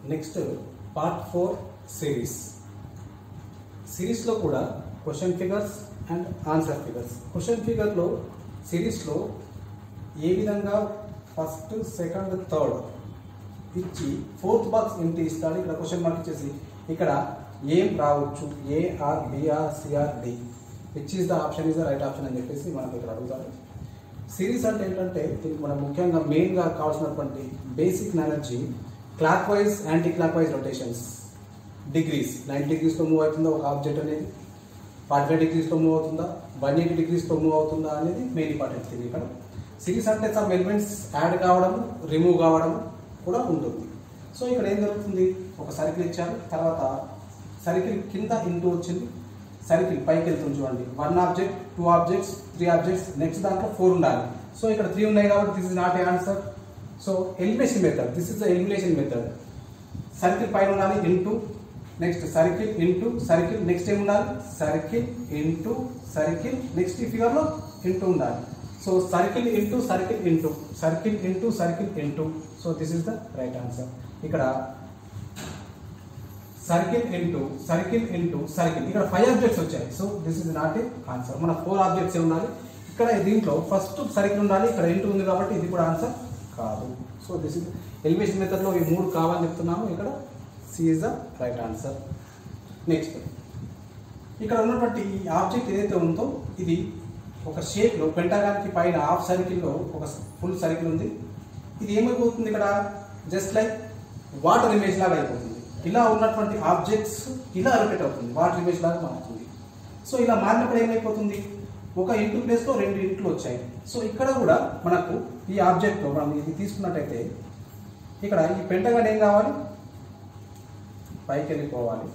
next part four series సిరీస్లో కూడా question figures and answer figures question ఫిగర్లో సిరీస్లో ఏ విధంగా ఫస్ట్ సెకండ్ థర్డ్ ఇచ్చి ఫోర్త్ బాక్స్ ఎంటీ ఇస్తాడు ఇక్కడ క్వశ్చన్ మార్క్ ఇచ్చేసి ఇక్కడ ఏం రావచ్చు A or B or C or D which is the option is the right option అని చెప్పేసి మనకు ఇక్కడ అడుగుతారు సిరీస్ అంటే ఏంటంటే దీనికి మనం ముఖ్యంగా మెయిన్గా కావాల్సినటువంటి basic knowledge clockwise anticlockwise rotations degrees nine డిగ్రీస్లో మూవ్ అవుతుందా ఒక ఆబ్జెక్ట్ అనేది ఫార్టీ ఫైవ్ డిగ్రీస్లో మూవ్ అవుతుందా వన్ ఎయిటీ డిగ్రీస్లో మూవ్ అవుతుందా అనేది మెయిన్ ఇంపార్టెంట్ థింగ్ ఇక్కడ సిరీస్ అంటే సమ్ ఎలిమెంట్స్ యాడ్ కావడం రిమూవ్ కావడం కూడా ఉంటుంది సో ఇక్కడ ఏం జరుగుతుంది ఒక సర్కిల్ ఇచ్చారు తర్వాత సర్కిల్ కింద ఇంటూ వచ్చింది సర్కిల్ పైకి వెళ్తుంది చూడండి one object two objects three objects next దాంట్లో ఫోర్ ఉండాలి సో ఇక్కడ త్రీ ఉన్నాయి కాబట్టి this is not a answer so elimination method this is the elimination method circle పైన ఉండాలి into next circle into circle next ఏం ఉండాలి సర్కిల్ ఇంటూ సర్కిల్ నెక్స్ట్ ఈ ఫిగర్లో ఇంటూ ఉండాలి so circle into circle into circle into circle into so this is the right answer ఇక్కడ circle into circle into circle ఇక్కడ five objects వచ్చాయి so this is not a answer మన four objects ఉండాలి ఇక్కడ దీంట్లో first circle ఉండాలి ఇక్కడ into ఉంది కాబట్టి ఇది కూడా ఆన్సర్ కాదు సో దిస్ ఇస్ ఎలివేషన్ మెథడ్లో ఈ మూడు కావాలని చెప్తున్నాము ఇక్కడ C is the right answer next ఇక్కడ ఉన్నటువంటి ఈ ఆబ్జెక్ట్ ఏదైతే ఉందో ఇది ఒక షేప్లో పెంటగానికి పైన హాఫ్ సర్కిల్లో ఒక ఫుల్ సర్కిల్ ఉంది ఇది ఏమైపోతుంది ఇక్కడ జస్ట్ లైక్ వాటర్ ఇమేజ్ లాగా అయిపోతుంది ఇలా ఉన్నటువంటి ఆబ్జెక్ట్స్ ఇలా రొటేట్ అవుతుంది వాటర్ ఇమేజ్ లాగా మారుతుంది సో ఇలా మారినప్పుడు ఏమైపోతుంది ఒక ఇంటు ప్లేస్లో రెండు ఇంట్లు వచ్చాయి సో ఇక్కడ కూడా మనకు ఈ ఆబ్జెక్ట్ మనం ఇది తీసుకున్నట్టయితే ఇక్కడ ఈ పెంటగాన్ ఏం కావాలి పైకి వెళ్ళిపోవాలి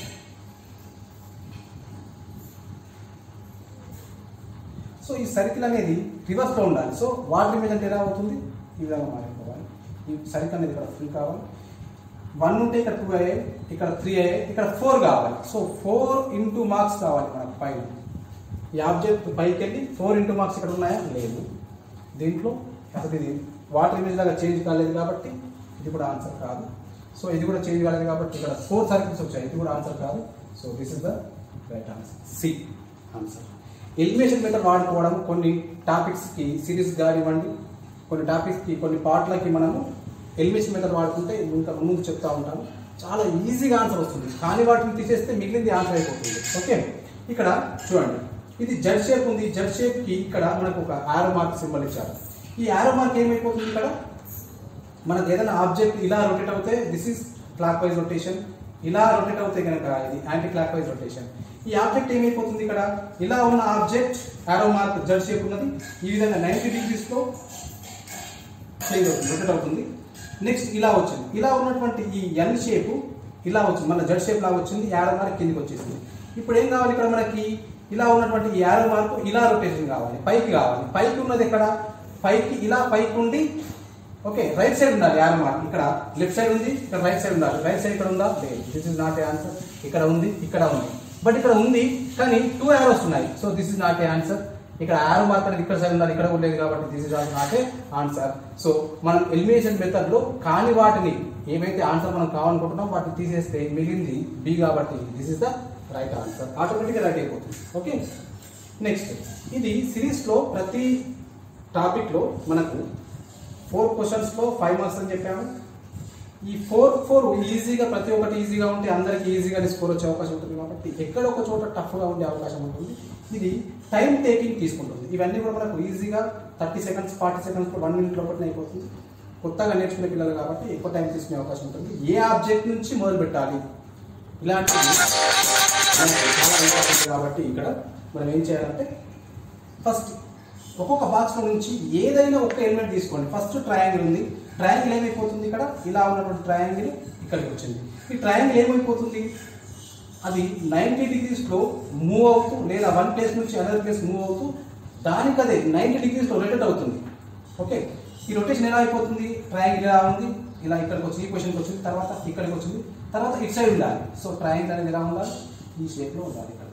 సో ఈ సర్కిల్ అనేది రివర్స్లో ఉండాలి సో వాటర్ ఇమేజ్ అంటే ఎలా అవుతుంది ఈ విధంగా మారిపోవాలి ఈ సర్కిల్ అనేది ఇక్కడ ఫుల్ కావాలి వన్ ఉంటే ఇక్కడ టూ అయ్యాయి ఇక్కడ త్రీ అయ్యాయి ఇక్కడ ఫోర్ కావాలి సో ఫోర్ ఇంటూ మార్క్స్ కావాలి మనకు పైన ఈ ఆబ్జెక్ట్ పైకి వెళ్ళి ఫోర్ ఇంటూ మార్క్స్ ఇక్కడ ఉన్నాయా లేదు దీంట్లో అసలు ఇది వాటర్ ఇమేజ్ లాగా చేంజ్ కాలేదు కాబట్టి ఇది కూడా ఆన్సర్ కాదు సో ఇది కూడా చేంజ్ కాలేదు కాబట్టి ఇక్కడ ఫోర్ సర్కిల్స్ వచ్చాయి ఇది కూడా ఆన్సర్ కాదు so this is the right answer C answer elimination method వాడుకోవడం కొన్ని టాపిక్స్కి సిరీస్ కానివ్వండి కొన్ని టాపిక్స్కి కొన్ని పార్ట్లకి మనము ఎలిమినేషన్ మెథడ్ వాడుకుంటే ఇంకా ముందు చెప్తా ఉంటాను చాలా ఈజీగా ఆన్సర్ వస్తుంది కానీ వాటిని తీసేస్తే మిగిలింది ఆన్సర్ అయిపోతుంది ఓకే ఇక్కడ చూడండి ఇది జడ్ షేప్ ఉంది జడ్ షేప్కి ఇక్కడ మనకు ఒక ఆరో మార్క్ సింబల్ ఇచ్చారు ఈ ఆరో మార్క్ ఏమైపోతుంది ఇక్కడ మనకు ఏదైనా ఆబ్జెక్ట్ ఇలా రొటేట్ అవుతే this is clock wise rotation ఇలా రొటేట్ అవుతే కనుక ఇది యాంటీ క్లాక్ వైజ్ రొటేషన్ ఈ ఆబ్జెక్ట్ ఏమైపోతుంది ఇక్కడ ఇలా ఉన్న ఆబ్జెక్ట్ ఆరో మార్క్ జడ్ షేప్ ఉన్నది ఈ విధంగా నైన్టీ డిగ్రీస్లో చేంజ్ అవుతుంది రొటేట్ అవుతుంది నెక్స్ట్ ఇలా వచ్చింది ఇలా ఉన్నటువంటి ఈ ఎల్ షేప్ ఇలా వచ్చింది మన జడ్ షేప్ లాగా వచ్చింది యారో మార్క్ కిందికి వచ్చేసింది ఇప్పుడు ఏం కావాలి ఇక్కడ మనకి ఇలా ఉన్నటువంటి ఈ యారో మార్క్ ఇలా రొటేషన్ కావాలి పైకి కావాలి పైకి ఉన్నది ఎక్కడ పైకి ఇలా పైకి ఉండి ఓకే రైట్ సైడ్ ఉండాలి యారో మార్క్ ఇక్కడ లెఫ్ట్ సైడ్ ఉంది ఇక్కడ రైట్ సైడ్ ఉండాలి రైట్ సైడ్ ఇక్కడ ఉందా లేదు this is not a answer ఇక్కడ ఉంది ఇక్కడ ఉంది బట్ ఇక్కడ ఉంది కానీ టూ యారోస్ ఉన్నాయి so this is not a answer ఇక్కడ ఆరో మార్క్ అనేది ఇక్కడ సైడ్ ఉండాలి ఇక్కడ కూడా లేదు కాబట్టి this is also not a answer so మనం ఎలిమినేషన్ మెథడ్ లో కాని వాటిని ఏవైతే ఆన్సర్ మనం కావాలనుకుంటున్నాం వాటిని తీసేస్తే మిగిలింది బి కాబట్టి this is the right answer ఆటోమేటిక్గా రైట్ అయిపోతుంది ఓకే నెక్స్ట్ ఇది సిరీస్ లో ప్రతి టాపిక్ లో మనకు ఫోర్ క్వశ్చన్స్ లో ఫైవ్ మార్క్స్ అని చెప్పాము ఈ ఫోర్ ఫోర్ ఈజీగా ప్రతి ఒక్కటి ఈజీగా ఉంటే అందరికి ఈజీగా స్కోర్ వచ్చే అవకాశం ఉంటుంది కాబట్టి ఎక్కడ ఒక చోట టఫ్గా ఉండే అవకాశం ఉంటుంది ఇది టైం టేకింగ్ తీసుకుంటుంది ఇవన్నీ కూడా మనకు ఈజీగా thirty seconds forty seconds one minute లోపల అయిపోతుంది కొత్తగా నేర్చుకునే పిల్లలు కాబట్టి ఎక్కువ టైం తీసుకునే అవకాశం ఉంటుంది ఏ ఆబ్జెక్ట్ నుంచి మొదలు పెట్టాలి ఇలాంటివి మనకు చాలా ఇంపార్టెంట్ కాబట్టి ఇక్కడ మనం ఏం చేయాలంటే ఫస్ట్ ఒక్కొక్క బాక్స్లో నుంచి ఏదైనా ఒక ఎలిమెంట్ తీసుకోండి ఫస్ట్ ట్రయాంగిల్ ఉంది ట్రయాంగిల్ ఏమైపోతుంది ఇక్కడ ఇలా ఉన్నటువంటి ట్రయాంగిల్ ఇక్కడికి వచ్చింది ఈ ట్రయాంగిల్ ఏమైపోతుంది అది నైంటీ డిగ్రీస్లో మూవ్ అవుతూ లేదా వన్ ప్లేస్ నుంచి అనదర్ ప్లేస్ మూవ్ అవుతూ దానికి అదే నైంటీ డిగ్రీస్లో రొటేట్ అవుతుంది ఓకే ఈ రొటేషన్ ఎలా అయిపోతుంది ట్రయాంగిల్ ఇలా ఉంది ఇలా ఇక్కడికి వచ్చింది ఈ పొజిషన్కి వచ్చింది తర్వాత ఇక్కడికి వచ్చింది తర్వాత ఇటు సైడ్ ఉండాలి సో ట్రయాంగిల్ అనేది ఎలా ఉండాలి ఈ షేప్లో ఉండాలి ఇక్కడ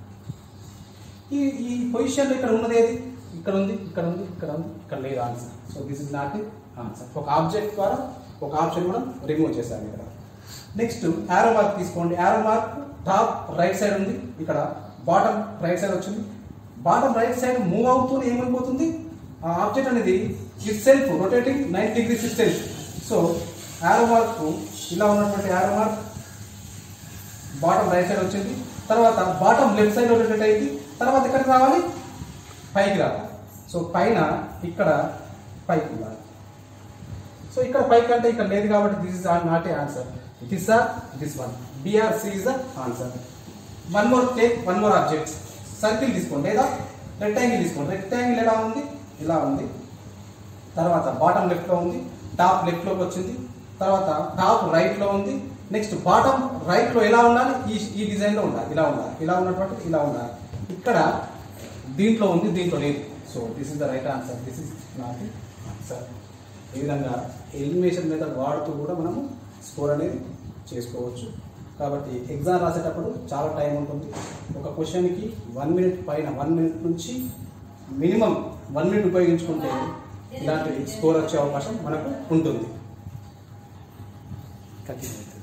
ఈ ఈ పొజిషన్లో ఇక్కడ ఉన్నది ఏది ఇక్కడ ఉంది ఇక్కడ ఉంది ఇక్కడ ఉంది ఇక్కడ లేదు answer so this is not answer ఒక ఆబ్జెక్ట్ ద్వారా ఒక ఆప్షన్ మనం రిమూవ్ చేశాము ఇక్కడ నెక్స్ట్ యారో మార్క్ తీసుకోండి arrow mark top right side ఉంది ఇక్కడ బాటమ్ రైట్ సైడ్ వచ్చింది బాటమ్ రైట్ సైడ్ మూవ్ అవుతూనే ఏమైపోతుంది ఆ ఆబ్జెక్ట్ అనేది itself rotating nine degrees itself so arrow mark ఇలా ఉన్నటువంటి arrow mark bottom right side వచ్చింది తర్వాత బాటమ్ లెఫ్ట్ సైడ్ రొటేట్ అయింది తర్వాత ఎక్కడికి రావాలి పైకి రావాలి సో పైన ఇక్కడ పైకి ఉండాలి సో ఇక్కడ పైకి అంటే ఇక్కడ లేదు కాబట్టి this is not a answer it is this one BRC is the answer one more take one more object circle తీసుకోండి లేదా రెక్టాంగిల్ తీసుకోండి రెక్టాంగిల్ ఎలా ఉంది ఇలా ఉంది తర్వాత బాటమ్ లెఫ్ట్ లో ఉంది టాప్ లెఫ్ట్ లోకి వచ్చింది తర్వాత టాప్ రైట్ లో ఉంది నెక్స్ట్ బాటమ్ రైట్ లో ఎలా ఉండాలి ఈ ఈ డిజైన్ లో ఉండాలి ఇలా ఉండాలి ఇలా ఉన్నటువంటి ఇలా ఉండాలి ఇక్కడ దీంట్లో ఉంది దీంట్లో లేదు so this is the right answer this is not answer ఈ విధంగా ఎలిమినేషన్ మెథడ్ వాడుతూ కూడా మనము స్కోర్ అనేది చేసుకోవచ్చు కాబట్టి ఎగ్జామ్ రాసేటప్పుడు చాలా టైం ఉంటుంది ఒక క్వశ్చన్కి వన్ మినిట్ పైన వన్ మినిట్ నుంచి మినిమం వన్ మినిట్ ఉపయోగించుకుంటే ఇలాంటి స్కోర్ వచ్చే అవకాశం మనకు ఉంటుంది ఖచ్చితంగా